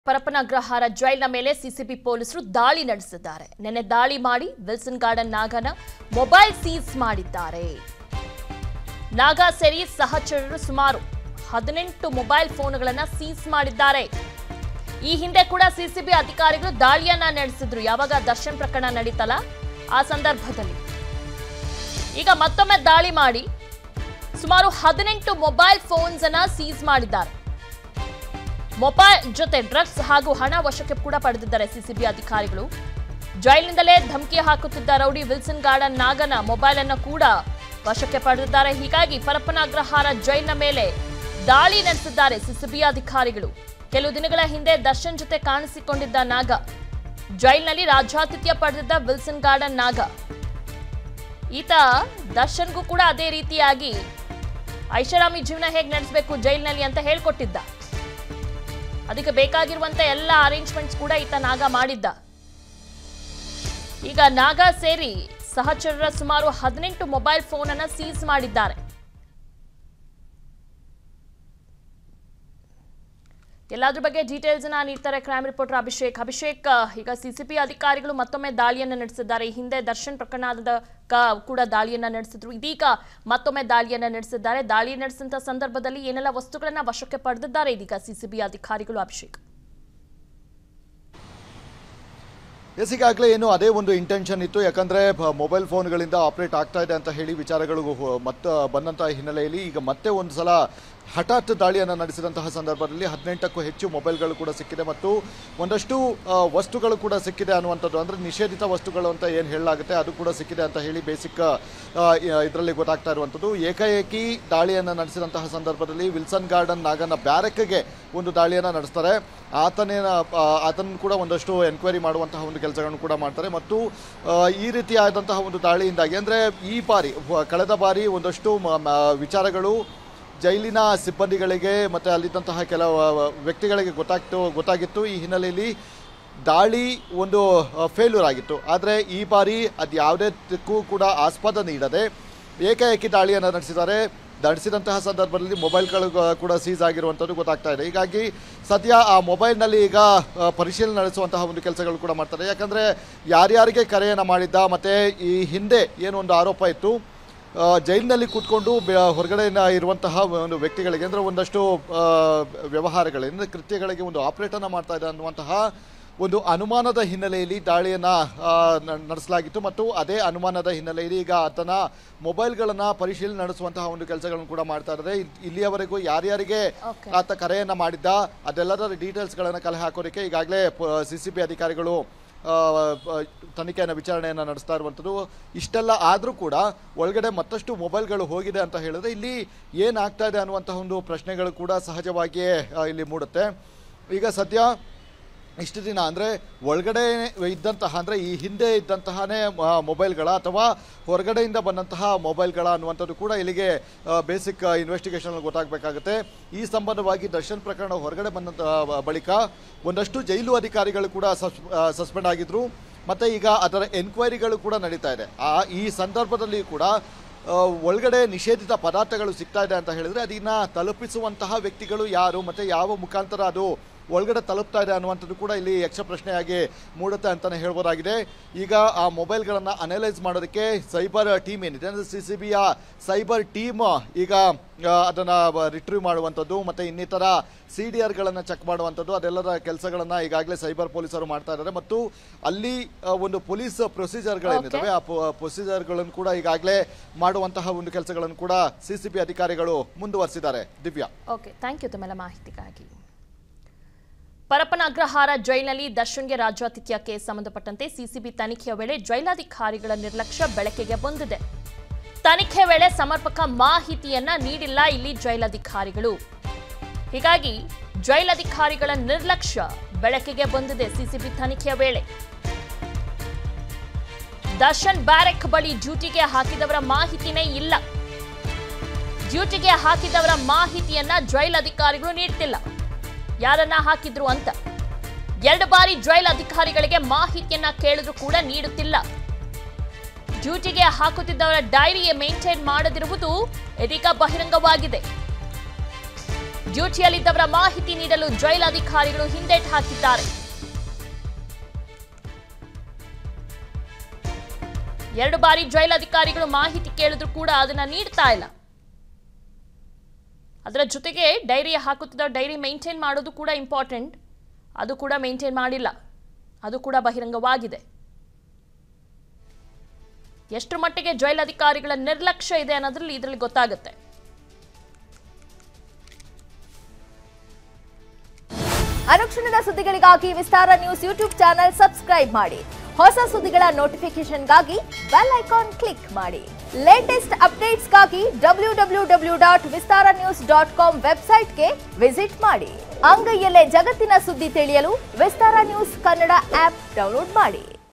ಪರಪ್ಪನ ಅಗ್ರಹಾರ ಜೈಲ್ನ ಮೇಲೆ ಸಿಸಿಬಿ ಪೊಲೀಸರು ದಾಳಿ ನಡೆಸಿದ್ದಾರೆ ನಿನ್ನೆ ದಾಳಿ ಮಾಡಿ ವಿಲ್ಸನ್ ಗಾರ್ಡನ್ ನಾಗನ ಮೊಬೈಲ್ ಸೀಸ್ ಮಾಡಿದ್ದಾರೆ ನಾಗಾ ಸೇರಿ ಸಹಚರರು ಸುಮಾರು ಹದಿನೆಂಟು ಮೊಬೈಲ್ ಫೋನ್ಗಳನ್ನ ಸೀಸ್ ಮಾಡಿದ್ದಾರೆ ಈ ಹಿಂದೆ ಕೂಡ ಸಿಸಿಬಿ ಅಧಿಕಾರಿಗಳು ದಾಳಿಯನ್ನ ನಡೆಸಿದ್ರು ಯಾವಾಗ ದರ್ಶನ್ ಪ್ರಕರಣ ನಡೀತಲ್ಲ ಆ ಸಂದರ್ಭದಲ್ಲಿ ಈಗ ಮತ್ತೊಮ್ಮೆ ದಾಳಿ ಮಾಡಿ ಸುಮಾರು ಹದಿನೆಂಟು ಮೊಬೈಲ್ ಫೋನ್ಸ್ ಅನ್ನ ಸೀಸ್ ಮಾಡಿದ್ದಾರೆ ಮೊಬೈಲ್ ಜೊತೆ ಡ್ರಗ್ಸ್ ಹಾಗೂ ಹಣ ವಶಕ್ಕೆ ಕೂಡ ಪಡೆದಿದ್ದಾರೆ ಸಿಸಿಬಿ ಅಧಿಕಾರಿಗಳು ಜೈಲಿನಿಂದಲೇ ಧಮಕಿ ಹಾಕುತ್ತಿದ್ದ ರೌಡಿ ವಿಲ್ಸನ್ ಗಾರ್ಡನ್ ನಾಗನ ಮೊಬೈಲ್ ಅನ್ನು ಕೂಡ ವಶಕ್ಕೆ ಪಡೆದಿದ್ದಾರೆ ಹೀಗಾಗಿ ಪರಪ್ಪನ ಅಗ್ರಹಾರ ಜೈಲಿನ ಮೇಲೆ ದಾಳಿ ನಡೆಸಿದ್ದಾರೆ ಸಿಸಿಬಿ ಅಧಿಕಾರಿಗಳು ಕೆಲವು ದಿನಗಳ ಹಿಂದೆ ದರ್ಶನ್ ಜೊತೆ ಕಾಣಿಸಿಕೊಂಡಿದ್ದ ನಾಗ ಜೈಲಿನಲ್ಲಿ ರಾಜ್ಯಾತಿಥ್ಯ ಪಡೆದಿದ್ದ ವಿಲ್ಸನ್ ಗಾರ್ಡನ್ ನಾಗ ಈತ ದರ್ಶನ್ಗೂ ಕೂಡ ಅದೇ ರೀತಿಯಾಗಿ ಐಷಾರಾಮಿ ಜೀವನ ಹೇಗೆ ನಡೆಸಬೇಕು ಜೈಲಿನಲ್ಲಿ ಅಂತ ಹೇಳ್ಕೊಟ್ಟಿದ್ದ ಅದಕ್ಕೆ ಬೇಕಾಗಿರುವಂತ ಎಲ್ಲ ಅರೇಂಜ್ಮೆಂಟ್ಸ್ ಕೂಡ ಈತ ನಾಗ ಮಾಡಿದ್ದ ಈಗ ನಾಗ ಸೇರಿ ಸಹಚರರ ಸುಮಾರು ಹದಿನೆಂಟು ಮೊಬೈಲ್ ಫೋನ್ ಅನ್ನ ಸೀಸ್ ಮಾಡಿದ್ದಾರೆ ಎಲ್ಲಾದ್ರ ಬಗ್ಗೆ ಡೀಟೇಲ್ಸ್ ಅನ್ನ ನೀಡ್ತಾರೆ ಕ್ರೈಮ್ ರಿಪೋರ್ಟರ್ ಅಭಿಷೇಕ್ ಅಭಿಷೇಕ್ ಈಗ ಸಿಸಿಬಿ ಅಧಿಕಾರಿಗಳು ಮತ್ತೊಮ್ಮೆ ದಾಳಿಯನ್ನ ನಡೆಸಿದ್ದಾರೆ ಈ ಹಿಂದೆ ದರ್ಶನ್ ಪ್ರಕರಣದ ಕ- ಕೂಡ ದಾಳಿಯನ್ನ ನಡೆಸಿದ್ರು ಇದೀಗ ಮತ್ತೊಮ್ಮೆ ದಾಳಿಯನ್ನ ನಡೆಸಿದ್ದಾರೆ ದಾಳಿ ನಡೆಸಿದಂತ ಸಂದರ್ಭದಲ್ಲಿ ಏನೆಲ್ಲ ವಸ್ತುಗಳನ್ನ ವಶಕ್ಕೆ ಪಡೆದಿದ್ದಾರೆ ಇದೀಗ ಸಿಸಿಬಿ ಅಧಿಕಾರಿಗಳು ಅಭಿಷೇಕ್ ಎಸ್ ಈಗಾಗಲೇ ಏನು ಅದೇ ಒಂದು ಇಂಟೆನ್ಷನ್ ಇತ್ತು ಯಾಕಂದ್ರೆ ಬ- ಮೊಬೈಲ್ ಫೋನ್ಗಳಿಂದ ಆಪರೇಟ್ ಆಗ್ತಾ ಇದೆ ಅಂತ ಹೇಳಿ ವಿಚಾರಗಳು ಹೊ- ಮತ್ತ ಬಂದಂತಹ ಹಿನ್ನೆಲೆಯಲ್ಲಿ ಈಗ ಮತ್ತೆ ಒಂದು ಸಲ ಹಠಾತ್ ದಾಳಿಯನ್ನು ನಡೆಸಿದಂತಹ ಸಂದರ್ಭದಲ್ಲಿ ಹದಿನೆಂಟಕ್ಕೂ ಹೆಚ್ಚು ಮೊಬೈಲ್ಗಳು ಕೂಡ ಸಿಕ್ಕಿದೆ ಮತ್ತು ಒಂದಷ್ಟು ಆ, ವಸ್ತುಗಳು ಕೂಡ ಸಿಕ್ಕಿದೆ ಅನ್ನುವಂಥದ್ದು ಅಂದರೆ ನಿಷೇಧಿತ ವಸ್ತುಗಳು ಅಂತ ಏನು ಹೇಳಲಾಗುತ್ತೆ ಅದು ಕೂಡ ಸಿಕ್ಕಿದೆ ಅಂತ ಹೇಳಿ ಬೇಸಿಕ್ ಇದರಲ್ಲಿ ಗೊತ್ತಾಗ್ತಾ ಇರುವಂಥದ್ದು ಏಕಾಏಕಿ ದಾಳಿಯನ್ನು ನಡೆಸಿದಂತಹ ಸಂದರ್ಭದಲ್ಲಿ ವಿಲ್ಸನ್ ಗಾರ್ಡನ್ ನಾಗನ ಬ್ಯಾರಕ್ಗೆ ಒಂದು ದಾಳಿಯನ್ನು ನಡೆಸ್ತಾರೆ ಆತನೇನ ಆ, ಆತನ ಕೂಡ ಒಂದಷ್ಟು ಎನ್ಕ್ವೈರಿ ಮಾಡುವಂತಹ ಒಂದು ಕೆಲಸಗಳನ್ನು ಕೂಡ ಮಾಡ್ತಾರೆ ಮತ್ತು ಆ, ಈ ರೀತಿಯಾದಂತಹ ಒಂದು ದಾಳಿಯಿಂದಾಗಿ ಅಂದರೆ ಈ ಬಾರಿ ವ- ಕಳೆದ ಬಾರಿ ಒಂದಷ್ಟು ಮ- ಮ- ವಿಚಾರಗಳು ಜೈಲಿನ ಸಿಬ್ಬಂದಿಗಳಿಗೆ ಮತ್ತು ಅಲ್ಲಿದ್ದಂತಹ ಕೆಲವು ವ್ಯಕ್ತಿಗಳಿಗೆ ಗೊತ್ತಾಗ್ತು ಗೊತ್ತಾಗಿತ್ತು ಈ ಹಿನ್ನೆಲೆಯಲ್ಲಿ ದಾಳಿ ಒಂದು ಫೇಲ್ಯೂರ್ ಆಗಿತ್ತು ಆದರೆ ಈ ಬಾರಿ ಅದು ಯಾವುದಕ್ಕೂ ಕೂಡ ಆಸ್ಪದ ನೀಡದೆ ಏಕಾಏಕಿ ದಾಳಿಯನ್ನು ನಡೆಸಿದ್ದಾರೆ ನಡೆಸಿದಂತಹ ಸಂದರ್ಭದಲ್ಲಿ ಮೊಬೈಲ್ಗಳು ಕೂಡ ಸೀಸ್ ಆಗಿರುವಂಥದ್ದು ಗೊತ್ತಾಗ್ತಾ ಇದೆ ಹೀಗಾಗಿ ಸದ್ಯ ಆ ಮೊಬೈಲ್ನಲ್ಲಿ ಈಗ ಆ, ಪರಿಶೀಲನೆ ನಡೆಸುವಂತಹ ಒಂದು ಕೆಲಸಗಳು ಕೂಡ ಮಾಡ್ತಾರೆ ಯಾಕಂದರೆ ಯಾರ್ಯಾರಿಗೆ ಕರೆಯನ್ನು ಮಾಡಿದ್ದ ಮತ್ತು ಈ ಹಿಂದೆ ಏನು ಒಂದು ಆರೋಪ ಇತ್ತು ಆ, ಜೈಲಿನಲ್ಲಿ ಕೂತ್ಕೊಂಡು ಬೆ- ಹೊರಗಡೆ ಇರುವಂತಹ ಒಂದು ವ್ಯಕ್ತಿಗಳಿಗೆ ಅಂದರೆ ಒಂದಷ್ಟು ಆ, ವ್ಯವಹಾರಗಳಿಂದ ಕೃತ್ಯಗಳಿಗೆ ಒಂದು ಆಪರೇಟನ್ನು ಮಾಡ್ತಾ ಇದೆ ಅನ್ನುವಂತಹ ಒಂದು ಅನುಮಾನದ ಹಿನ್ನೆಲೆಯಲ್ಲಿ ದಾಳಿಯನ್ನು ನಡೆಸಲಾಗಿತ್ತು ಮತ್ತು ಅದೇ ಅನುಮಾನದ ಹಿನ್ನೆಲೆಯಲ್ಲಿ ಈಗ ಆತನ ಮೊಬೈಲ್ಗಳನ್ನು ಪರಿಶೀಲನೆ ನಡೆಸುವಂತಹ ಒಂದು ಕೆಲಸಗಳನ್ನು ಕೂಡ ಮಾಡ್ತಾ ಇದ್ದಾರೆ ಇಲ್- ಇಲ್ಲಿಯವರೆಗೂ ಯಾರ್ಯಾರಿಗೆ Okay. ಆತ ಕರೆಯನ್ನು ಮಾಡಿದ್ದ ಅದೆಲ್ಲದರ ಡೀಟೇಲ್ಸ್ಗಳನ್ನು ಕಲೆ ಹಾಕೋದಕ್ಕೆ ಈಗಾಗಲೇ ಸಿ ಸಿ ಬಿ ಅಧಿಕಾರಿಗಳು ಆ, ಆ, ತನಿಖೆಯನ್ನು ವಿಚಾರಣೆಯನ್ನು ನಡೆಸ್ತಾ ಇರುವಂಥದ್ದು ಇಷ್ಟೆಲ್ಲ ಆದರೂ ಕೂಡ ಒಳಗಡೆ ಮತ್ತಷ್ಟು ಮೊಬೈಲ್ಗಳು ಹೋಗಿದೆ ಅಂತ ಹೇಳಿದ್ರೆ ಇಲ್ಲಿ ಏನಾಗ್ತಾ ಇದೆ ಅನ್ನುವಂತಹ ಒಂದು ಪ್ರಶ್ನೆಗಳು ಕೂಡ ಸಹಜವಾಗಿಯೇ ಆ, ಇಲ್ಲಿ ಮೂಡುತ್ತೆ ಈಗ ಸದ್ಯ ಇಷ್ಟು ದಿನ ಅಂದರೆ ಒಳಗಡೆ ಇದ್ದಂತಹ ಅಂದರೆ ಈ ಹಿಂದೆ ಇದ್ದಂತಹನೇ ಮ- ಮೊಬೈಲ್ಗಳ ಅಥವಾ ಹೊರಗಡೆಯಿಂದ ಬಂದಂತಹ ಮೊಬೈಲ್ಗಳ ಅನ್ನುವಂಥದ್ದು ಕೂಡ ಇಲ್ಲಿಗೆ ಬೇಸಿಕ್ ಇನ್ವೆಸ್ಟಿಗೇಷನ್ ಗೊತ್ತಾಗಬೇಕಾಗುತ್ತೆ ಈ ಸಂಬಂಧವಾಗಿ ದರ್ಶನ್ ಪ್ರಕರಣ ಹೊರಗಡೆ ಬಂದಂತಹ ಬ- ಬಳಿಕ ಒಂದಷ್ಟು ಜೈಲು ಅಧಿಕಾರಿಗಳು ಕೂಡ ಸಸ್ಪೆಂಡ್ ಆಗಿದ್ರು ಮತ್ತು ಈಗ ಅದರ ಎನ್ಕ್ವೈರಿಗಳು ಕೂಡ ನಡೀತಾ ಇದೆ ಆ ಈ ಸಂದರ್ಭದಲ್ಲಿ ಕೂಡ ಆ, ಒಳಗಡೆ ನಿಷೇಧಿತ ಪದಾರ್ಥಗಳು ಸಿಗ್ತಾ ಇದೆ ಅಂತ ಹೇಳಿದ್ರೆ ಅದನ್ನ ತಲುಪಿಸುವಂತಹ ವ್ಯಕ್ತಿಗಳು ಯಾರು ಮತ್ತೆ ಯಾವ ಮುಖಾಂತರ ಅದು ಒಳಗಡೆ ತಲುಪ್ತಾ ಇದೆ ಅನ್ನುವಂಥದ್ದು ಕೂಡ ಇಲ್ಲಿ ಯಕ್ಷ ಪ್ರಶ್ನೆಯಾಗಿ ಮೂಡುತ್ತೆ ಅಂತಾನೆ ಹೇಳ್ಬೋದಾಗಿದೆ ಈಗ ಆ ಮೊಬೈಲ್ಗಳನ್ನು ಅನಲೈಸ್ ಮಾಡೋದಕ್ಕೆ ಸೈಬರ್ ಟೀಮ್ ಏನಿದೆ ಅಂದರೆ ಸಿ ಸಿ ಬಿಯ ಸೈಬರ್ ಟೀಮ್ ಈಗ ಆ, ಅದನ್ನ ರಿಟ್ರೀವ್ ಮಾಡುವಂಥದ್ದು ಮತ್ತೆ ಇನ್ನಿತರ ಸಿ ಡಿ ಆರ್ಗಳನ್ನು ಚೆಕ್ ಮಾಡುವಂಥದ್ದು ಅದೆಲ್ಲದ ಕೆಲಸಗಳನ್ನು ಈಗಾಗಲೇ ಸೈಬರ್ ಪೊಲೀಸರು ಮಾಡ್ತಾ ಇದ್ದಾರೆ ಮತ್ತು ಅಲ್ಲಿ ಆ, ಒಂದು ಪೊಲೀಸ್ ಪ್ರೊಸೀಜರ್ಗಳೇನಿದ್ದಾವೆ ಆ ಪ್ರೊಸೀಜರ್ಗಳನ್ನು ಕೂಡ ಈಗಾಗಲೇ ಮಾಡುವಂತಹ ಒಂದು ಕೆಲಸಗಳನ್ನು ಕೂಡ ಸಿ ಸಿ ಬಿ ಅಧಿಕಾರಿಗಳು ಮುಂದುವರಿಸಿದ್ದಾರೆ ದಿವ್ಯಾ ಓಕೆ ಥ್ಯಾಂಕ್ ಯು ತಮ್ಮೆಲ್ಲ ಮಾಹಿತಿಗಾಗಿ ಪರಪ್ಪನ ಅಗ್ರಹಾರ ಜೈಲಿನಲ್ಲಿ ದರ್ಶನ್ಗೆ ರಾಜ್ಯಾತಿಥ್ಯ ಕೇಸ್ ಸಂಬಂಧಪಟ್ಟಂತೆ ಸಿಸಿಬಿ ತನಿಖೆಯ ವೇಳೆ ಜೈಲಾಧಿಕಾರಿಗಳ ನಿರ್ಲಕ್ಷ್ಯ ಬೆಳಕಿಗೆ ಬಂದಿದೆ ತನಿಖೆ ವೇಳೆ ಸಮರ್ಪಕ ಮಾಹಿತಿಯನ್ನ ನೀಡಿಲ್ಲ ಇಲ್ಲಿ ಜೈಲಧಿಕಾರಿಗಳು ಹೀಗಾಗಿ ಜೈಲಧಿಕಾರಿಗಳ ನಿರ್ಲಕ್ಷ್ಯ ಬೆಳಕಿಗೆ ಬಂದಿದೆ ಸಿಸಿಬಿ ತನಿಖೆಯ ವೇಳೆ ದರ್ಶನ್ ಬ್ಯಾರೆಕ್ ಬಳಿ ಡ್ಯೂಟಿಗೆ ಹಾಕಿದವರ ಮಾಹಿತಿನೇ ಇಲ್ಲ ಡ್ಯೂಟಿಗೆ ಹಾಕಿದವರ ಮಾಹಿತಿಯನ್ನ ಜೈಲ್ ಅಧಿಕಾರಿಗಳು ನೀಡ್ತಿಲ್ಲ ಯಾರನ್ನ ಹಾಕಿದ್ರು ಅಂತ ಎರಡು ಬಾರಿ ಜೈಲ್ ಅಧಿಕಾರಿಗಳಿಗೆ ಮಾಹಿತಿಯನ್ನ ಕೇಳಿದ್ರು ಕೂಡ ನೀಡುತ್ತಿಲ್ಲ ಡ್ಯೂಟಿಗೆ ಹಾಕುತ್ತಿದ್ದವರ ಡೈರಿ ಮೇಂಟೈನ್ ಮಾಡದಿರುವುದು ಇದೀಗ ಬಹಿರಂಗವಾಗಿದೆ ಡ್ಯೂಟಿಯಲ್ಲಿದ್ದವರ ಮಾಹಿತಿ ನೀಡಲು ಜೈಲ್ ಅಧಿಕಾರಿಗಳು ಹಿಂದೇಟು ಹಾಕಿದ್ದಾರೆ ಎರಡು ಬಾರಿ ಜೈಲ್ ಅಧಿಕಾರಿಗಳು ಮಾಹಿತಿ ಕೇಳಿದ್ರು ಕೂಡ ಅದನ್ನ ನೀಡ್ತಾ ಇಲ್ಲ ಅದರ ಜೊತೆಗೆ ಡೈರಿ ಹಾಕುತ್ತಿದ್ದ ಡೈರಿ ಮೇಂಟೈನ್ ಮಾಡೋದು ಕೂಡ ಇಂಪಾರ್ಟೆಂಟ್ ಅದು ಕೂಡ ಮೇಂಟೈನ್ ಮಾಡಿಲ್ಲ ಅದು ಕೂಡ ಬಹಿರಂಗವಾಗಿದೆ ಎಷ್ಟರ ಮಟ್ಟಿಗೆ ಜೈಲ್ ಅಧಿಕಾರಿಗಳ ನಿರ್ಲಕ್ಷ್ಯ ಇದೆ ಅನ್ನೋದ್ರಲ್ಲಿ ಇದರಲ್ಲಿ ಗೊತ್ತಾಗುತ್ತೆ ಅನುಕ್ಷಣದ ಸುದ್ದಿಗಳಿಗಾಗಿ Vistara news YouTube channel subscribe ಮಾಡಿ ಹೊಸ ಸುದ್ದಿಗಳ ನೋಟಿಫಿಕೇಶನ್ಗಾಗಿ ಬೆಲ್ ಐಕಾನ್ ಕ್ಲಿಕ್ ಮಾಡಿ ಲೇಟೆಸ್ಟ್ ಅಪ್ಡೇಟ್ಸ್ಗಾಗಿ W W W dot Vistara news dot com ವೆಬ್ಸೈಟ್ಗೆ ವಿಸಿಟ್ ಮಾಡಿ ಅಂಗೈಯಲ್ಲೇ ಜಗತ್ತಿನ ಸುದ್ದಿ ತಿಳಿಯಲು Vistara news Kannada app download ಮಾಡಿ